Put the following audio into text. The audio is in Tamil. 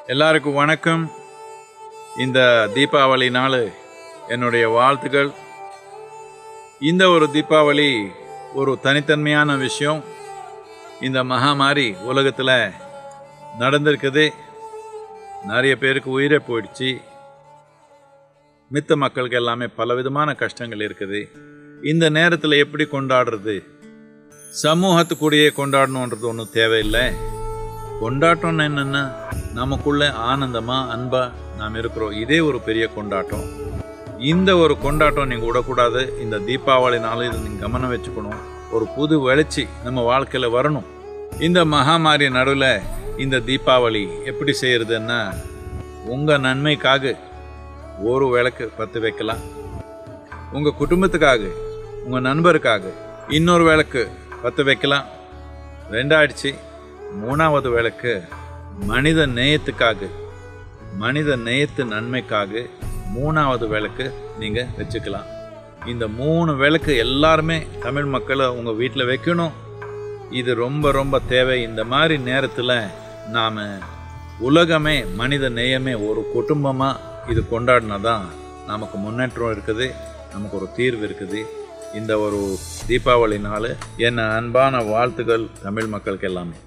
எல்லாருக்கும் வணக்கம் இந்த தீபாவளி நாள் என்னுடைய வாழ்த்துக்கள் இந்த ஒரு தீபாவளி ஒரு தனித்தன்மையான விஷயம் இந்த மகாமாரி உலகத்தில் நடந்திருக்குது நிறைய பேருக்கு உயிரே போயிடுச்சு மித்த மக்களுக்கு எல்லாமே பலவிதமான கஷ்டங்கள் இருக்குது இந்த நேரத்தில் எப்படி கொண்டாடுறது சமூகத்துக்கூடயே கொண்டாடணுன்றது ஒன்றும் தேவையில்லை கொண்டாட்டம்னு என்னென்னா நமக்குள்ள ஆனந்தமா அன்பா நாம் இருக்கிறோம் இதே ஒரு பெரிய கொண்டாட்டம் இந்த ஒரு கொண்டாட்டம் நீங்கள் விடக்கூடாது இந்த தீபாவளி நாளில் நீங்கள் கவனம் வச்சுக்கணும் ஒரு புது வெளிச்சி நம்ம வாழ்க்கையில் வரணும் இந்த மகாமாரி நடுவில் இந்த தீபாவளி எப்படி செய்யறதுன்னா உங்கள் நன்மைக்காக ஒரு விளக்கு பற்ற வைக்கலாம் உங்கள் குடும்பத்துக்காக உங்கள் நண்பருக்காக இன்னொரு விளக்கு பற்ற வைக்கலாம் ரெண்டாயிடுச்சு மூணாவது விளக்கு மனித நேயத்துக்காக மனித நேயத்து நன்மைக்காக மூணாவது விளக்கு நீங்கள் வச்சுக்கலாம் இந்த மூணு விளக்கு எல்லாருமே தமிழ் மக்களை உங்கள் வீட்டில் வைக்கணும் இது ரொம்ப ரொம்ப தேவை இந்த மாதிரி நேரத்தில் நாம் உலகமே மனித நேயமே ஒரு குடும்பமாக இது கொண்டாடினா தான் நமக்கு முன்னேற்றம் இருக்குது நமக்கு ஒரு தீர்வு இருக்குது இந்த ஒரு தீபாவளி நாள் என்ன அன்பான வாழ்த்துக்கள் தமிழ் மக்களுக்கு எல்லாமே